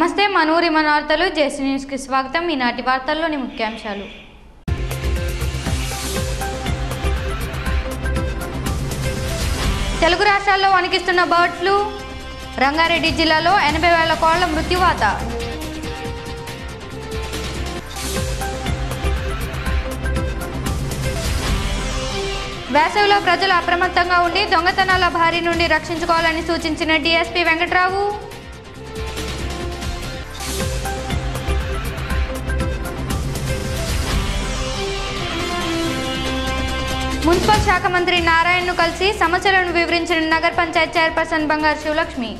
నమస్తే మనూరి మన వార్తలు జేసీ న్యూస్కి స్వాగతం ఈనాటి వార్తల్లోని ముఖ్యాంశాలు తెలుగు రాష్ట్రాల్లో వణికిస్తున్న బర్డ్ ఫ్లూ రంగారెడ్డి జిల్లాలో ఎనభై వేల కోళ్ల మృత్యువాత వేసవిలో ప్రజలు అప్రమత్తంగా ఉండి దొంగతనాల బారి నుండి రక్షించుకోవాలని సూచించిన డీఎస్పీ వెంకట్రావు మున్సిపల్ శాఖ మంత్రి నారాయణను కలిసి సమస్యలను వివరించిన నగర పంచాయత్ చైర్పర్సన్ బంగారు శివలక్ష్మి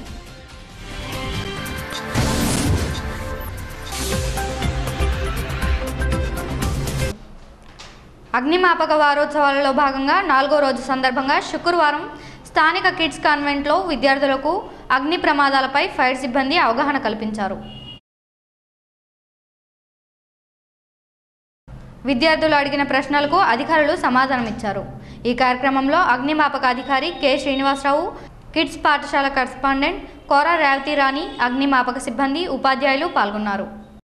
అగ్నిమాపక వారోత్సవాలలో భాగంగా నాలుగో రోజు సందర్భంగా శుక్రవారం స్థానిక కిడ్స్ కాన్వెంట్లో విద్యార్థులకు అగ్ని ప్రమాదాలపై ఫైర్ సిబ్బంది అవగాహన కల్పించారు విద్యార్థులు అడిగిన ప్రశ్నలకు అధికారులు సమాధానమిచ్చారు ఈ కార్యక్రమంలో అగ్నిమాపక అధికారి కె శ్రీనివాసరావు కిడ్స్ పాఠశాల కరస్పాండెంట్ కోరా రేవతి రాణి అగ్నిమాపక సిబ్బంది ఉపాధ్యాయులు పాల్గొన్నారు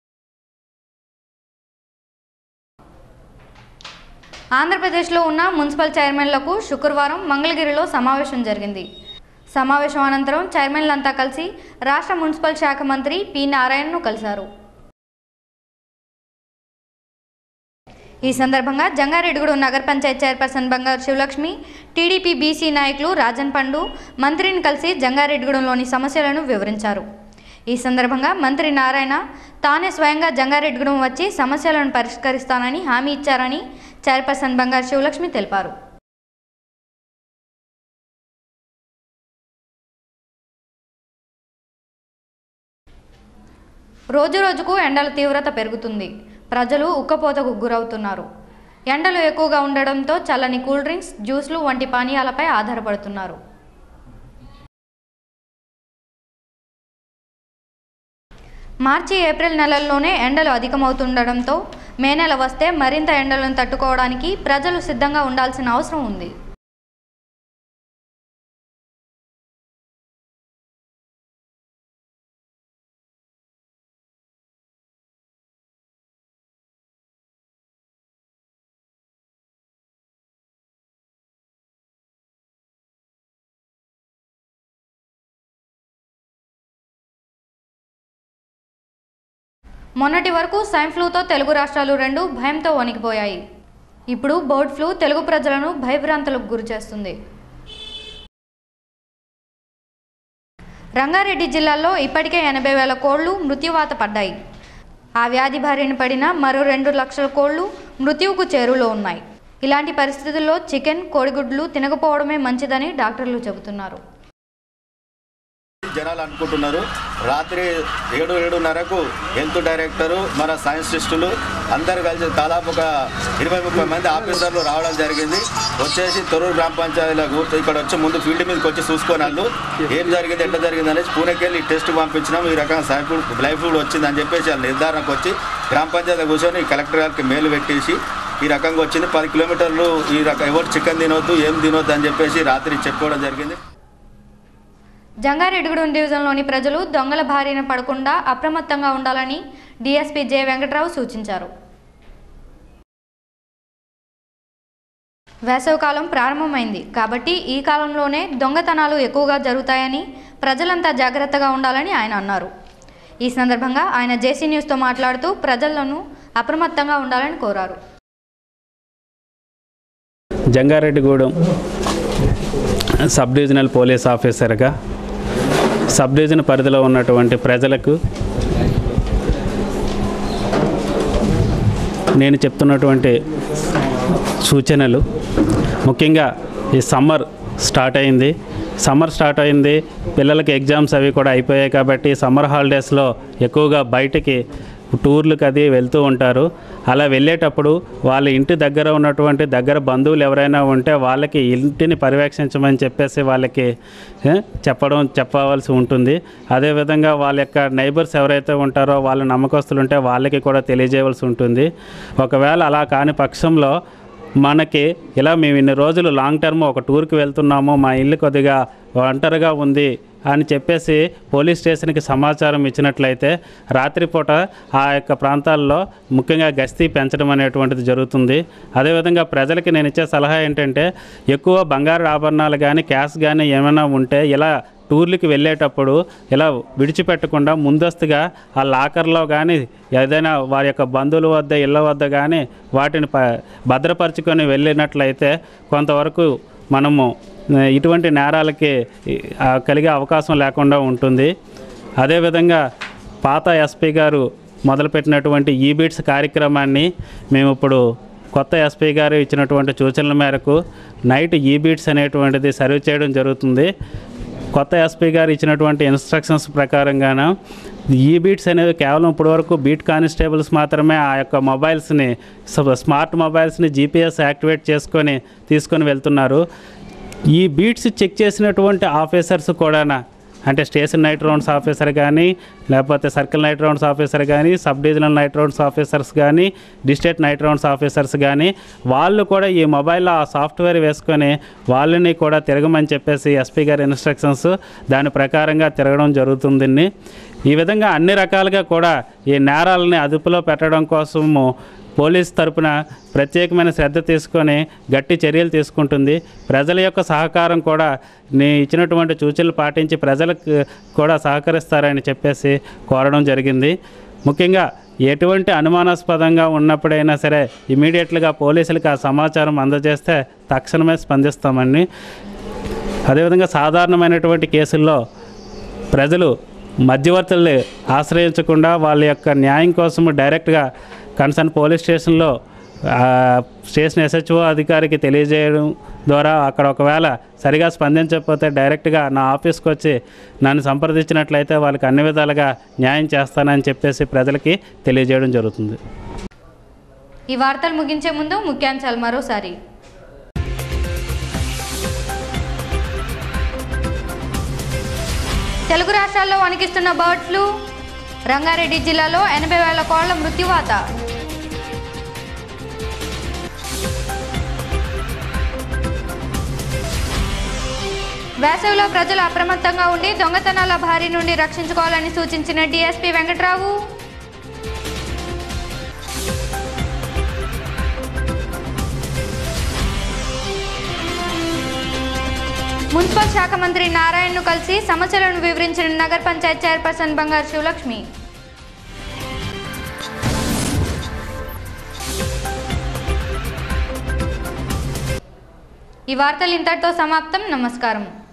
ఆంధ్రప్రదేశ్లో ఉన్న మున్సిపల్ చైర్మన్లకు శుక్రవారం మంగళగిరిలో సమావేశం జరిగింది సమావేశం అనంతరం చైర్మన్లంతా కలిసి రాష్ట్ర మున్సిపల్ శాఖ మంత్రి పి నారాయణను కలిశారు ఈ సందర్భంగా జంగారెడ్డిగూడెం నగర పంచాయత్ చైర్పర్సన్ బంగారు శివలక్ష్మి టీడీపీ బీసీ నాయకులు రాజన్ పండు మంత్రిని కలిసి జంగారెడ్డిగూడెంలోని సమస్యలను వివరించారు ఈ సందర్భంగా మంత్రి నారాయణ తానే స్వయంగా జంగారెడ్డిగూడెం వచ్చి సమస్యలను పరిష్కరిస్తానని హామీ ఇచ్చారని చైర్పర్సన్ బంగారు శివలక్ష్మి తెలిపారు రోజు రోజుకు ఎండల తీవ్రత పెరుగుతుంది ప్రజలు ఉక్కపోతకు గురవుతున్నారు ఎండలు ఎక్కువగా ఉండడంతో చల్లని కూల్ డ్రింక్స్ జ్యూస్లు వంటి పానీయాలపై ఆధారపడుతున్నారు మార్చి ఏప్రిల్ నెలల్లోనే ఎండలు అధికమవుతుండడంతో మే నెల వస్తే మరింత ఎండలను తట్టుకోవడానికి ప్రజలు సిద్ధంగా ఉండాల్సిన అవసరం ఉంది మొన్నటి వరకు స్వైన్ ఫ్లూతో తెలుగు రాష్ట్రాలు రెండు భయంతో వణికిపోయాయి ఇప్పుడు బర్డ్ ఫ్లూ తెలుగు ప్రజలను భయభ్రాంతులకు గురిచేస్తుంది రంగారెడ్డి జిల్లాలో ఇప్పటికే ఎనభై వేల కోళ్లు మృత్యువాత పడ్డాయి ఆ వ్యాధి బారిన పడిన మరో రెండు లక్షల కోళ్లు మృత్యువుకు చేరువలో ఉన్నాయి ఇలాంటి పరిస్థితుల్లో చికెన్ కోడిగుడ్లు తినకపోవడమే మంచిదని డాక్టర్లు చెబుతున్నారు జనాలు అనుకుంటున్నారు రాత్రి ఏడు ఏడున్నరకు హెల్త్ డైరెక్టరు మన సైంటిస్టులు అందరు కలిసి దాదాపు ఒక ఇరవై ముప్పై మంది ఆఫీసర్లు రావడం జరిగింది వచ్చేసి తొరూరు గ్రామ పంచాయతీలో కూర్చో ఇక్కడ వచ్చి ముందు ఫీల్డ్ మీదకి వచ్చి చూసుకొని వాళ్ళు ఏం జరిగింది ఎట్లా జరిగింది అనేసి పూణేకి వెళ్ళి టెస్ట్ పంపించినాం ఈ రకం సైఫుడ్ లైఫ్ ఫుడ్ వచ్చింది అని చెప్పేసి వాళ్ళు నిర్ధారణకు వచ్చి గ్రామ పంచాయతీ కూర్చొని కలెక్టర్ గారికి మేలు పెట్టేసి ఈ రకంగా వచ్చింది పది కిలోమీటర్లు ఈ రకం ఎవరు చికెన్ తినొద్దు ఏం తినొద్దు అని చెప్పేసి రాత్రి చెప్పుకోవడం జరిగింది జంగారెడ్డిగూడెం డివిజన్లోని ప్రజలు దొంగల బారిన పడకుండా అప్రమత్తంగా ఉండాలని డీఎస్పీ జె వెంకట్రావు సూచించారు వేసవికాలం ప్రారంభమైంది కాబట్టి ఈ కాలంలోనే దొంగతనాలు ఎక్కువగా జరుగుతాయని ప్రజలంతా జాగ్రత్తగా ఉండాలని ఆయన అన్నారు ఈ సందర్భంగా ఆయన జేసీ న్యూస్తో మాట్లాడుతూ ప్రజలను అప్రమత్తంగా ఉండాలని కోరారు జంగారెడ్డిగూడెం సబ్ డివిజనల్ పోలీస్ ఆఫీసర్గా సబ్ డివిజన్ పరిధిలో ఉన్నటువంటి ప్రజలకు నేను చెప్తున్నటువంటి సూచనలు ముఖ్యంగా ఈ సమ్మర్ స్టార్ట్ అయింది సమ్మర్ స్టార్ట్ అయింది పిల్లలకి ఎగ్జామ్స్ అవి కూడా అయిపోయాయి కాబట్టి సమ్మర్ హాలిడేస్లో ఎక్కువగా బయటికి టూర్లకు అది వెళ్తూ ఉంటారు అలా వెళ్ళేటప్పుడు వాళ్ళ ఇంటి దగ్గర ఉన్నటువంటి దగ్గర బంధువులు ఎవరైనా ఉంటే వాళ్ళకి ఇంటిని పర్యవేక్షించమని చెప్పేసి వాళ్ళకి ఏ, చెప్పడం చెప్పవలసి ఉంటుంది అదేవిధంగా వాళ్ళ యొక్క నైబర్స్ ఎవరైతే ఉంటారో వాళ్ళ నమ్మకస్తులు ఉంటే వాళ్ళకి కూడా తెలియజేయవలసి ఉంటుంది ఒకవేళ అలా కాని పక్షంలో మనకి ఇలా మేము ఇన్ని రోజులు లాంగ్ టర్మ్ ఒక టూర్కి వెళ్తున్నాము మా ఇల్లు కొద్దిగా ఒంటరిగా ఉంది అని చెప్పేసి పోలీస్ స్టేషన్కి సమాచారం ఇచ్చినట్లయితే రాత్రిపూట ఆ యొక్క ప్రాంతాల్లో ముఖ్యంగా గస్తీ పెంచడం అనేటువంటిది జరుగుతుంది అదేవిధంగా ప్రజలకి నేను ఇచ్చే సలహా ఏంటంటే ఎక్కువ బంగారు ఆభరణాలు కానీ క్యాష్ కానీ ఏమైనా ఉంటే ఇలా టూర్లకి వెళ్ళేటప్పుడు ఇలా విడిచిపెట్టకుండా ముందస్తుగా ఆ లాకర్లో కానీ ఏదైనా వారి యొక్క బంధువుల వద్ద ఇళ్ళ వద్ద కానీ వాటిని ప భద్రపరుచుకొని వెళ్ళినట్లయితే కొంతవరకు మనము ఆ, ఇటువంటి నేరాలకి ఆ, కలిగే అవకాశం లేకుండా ఉంటుంది అదేవిధంగా పాత ఎస్పీ గారు మొదలుపెట్టినటువంటి ఈ బీట్స్ కార్యక్రమాన్ని మేము ఇప్పుడు కొత్త ఎస్పీ గారు ఇచ్చినటువంటి సూచనల మేరకు నైట్ ఈ బీట్స్ అనేటువంటిది సర్వ్ చేయడం జరుగుతుంది కొత్త ఎస్పీ గారు ఇచ్చినటువంటి ఇన్స్ట్రక్షన్స్ ప్రకారంగాన ఈ బీట్స్ అనేవి కేవలం ఇప్పటివరకు బీట్ కానిస్టేబుల్స్ మాత్రమే ఆ యొక్క మొబైల్స్ని స- స్మార్ట్ మొబైల్స్ని జీపీఎస్ యాక్టివేట్ చేసుకొని తీసుకొని వెళ్తున్నారు ఈ బీట్స్ చెక్ చేసినటువంటి ఆఫీసర్స్ కూడా అంటే స్టేషన్ నైట్ రౌండ్స్ ఆఫీసర్ కానీ లేకపోతే సర్కిల్ నైట్ రౌండ్స్ ఆఫీసర్ కానీ sub divisional night rounds officers కానీ డిస్ట్రిక్ట్ నైట్ రౌండ్స్ ఆఫీసర్స్ కానీ వాళ్ళు కూడా ఈ మొబైల్లో ఆ సాఫ్ట్వేర్ వేసుకొని వాళ్ళని కూడా తిరగమని చెప్పేసి ఎస్పీ గారి ఇన్స్ట్రక్షన్స్ దాని ప్రకారంగా తిరగడం జరుగుతుంది ఈ విధంగా అన్ని రకాలుగా కూడా ఈ నేరాలని అదుపులో పెట్టడం కోసము పోలీస్ తరపున ప్రత్యేకమైన శ్రద్ధ తీసుకొని గట్టి చర్యలు తీసుకుంటుంది ప్రజల యొక్క సహకారం కూడా నీ ఇచ్చినటువంటి సూచనలు పాటించి ప్రజలకు కూడా సహకరిస్తారని చెప్పేసి కోరడం జరిగింది ముఖ్యంగా ఎటువంటి అనుమానాస్పదంగా ఉన్నప్పుడైనా సరే ఇమీడియట్లుగా పోలీసులకు ఆ సమాచారం అందజేస్తే తక్షణమే స్పందిస్తామని అదేవిధంగా సాధారణమైనటువంటి కేసుల్లో ప్రజలు మధ్యవర్తుల్ని ఆశ్రయించకుండా వాళ్ళ యొక్క న్యాయం కోసం డైరెక్ట్గా కన్సర్న్ పోలీస్ స్టేషన్లో ఆ, స్టేషన్ ఎస్హెచ్ఓ అధికారికి తెలియజేయడం ద్వారా అక్కడ ఒకవేళ సరిగా స్పందించకపోతే డైరెక్ట్గా నా ఆఫీస్కి వచ్చి నన్ను సంప్రదించినట్లయితే వాళ్ళకి అన్ని విధాలుగా న్యాయం చేస్తానని చెప్పేసి ప్రజలకి తెలియజేయడం జరుగుతుంది ఈ వార్తలు ముగించే ముందు ముఖ్యాంశాలు మరోసారి తెలుగు రాష్ట్రాల్లో వణికిస్తున్న బర్డ్ ఫ్లూ రంగారెడ్డి జిల్లాలో ఎనభై వేల కోళ్ల మృత్యువాత వేసవిలో ప్రజలు అప్రమత్తంగా ఉండి దొంగతనాల బారి నుండి రక్షించుకోవాలని సూచించిన డీఎస్పీ వెంకట్రావు మున్సిపల్ శాఖ మంత్రి నారాయణను కలిసి సమస్యలను వివరించిన నగర పంచాయత్ చైర్పర్సన్ బంగారు శివలక్ష్మి ఈ వార్తలు ఇంతటితో సమాప్తం నమస్కారం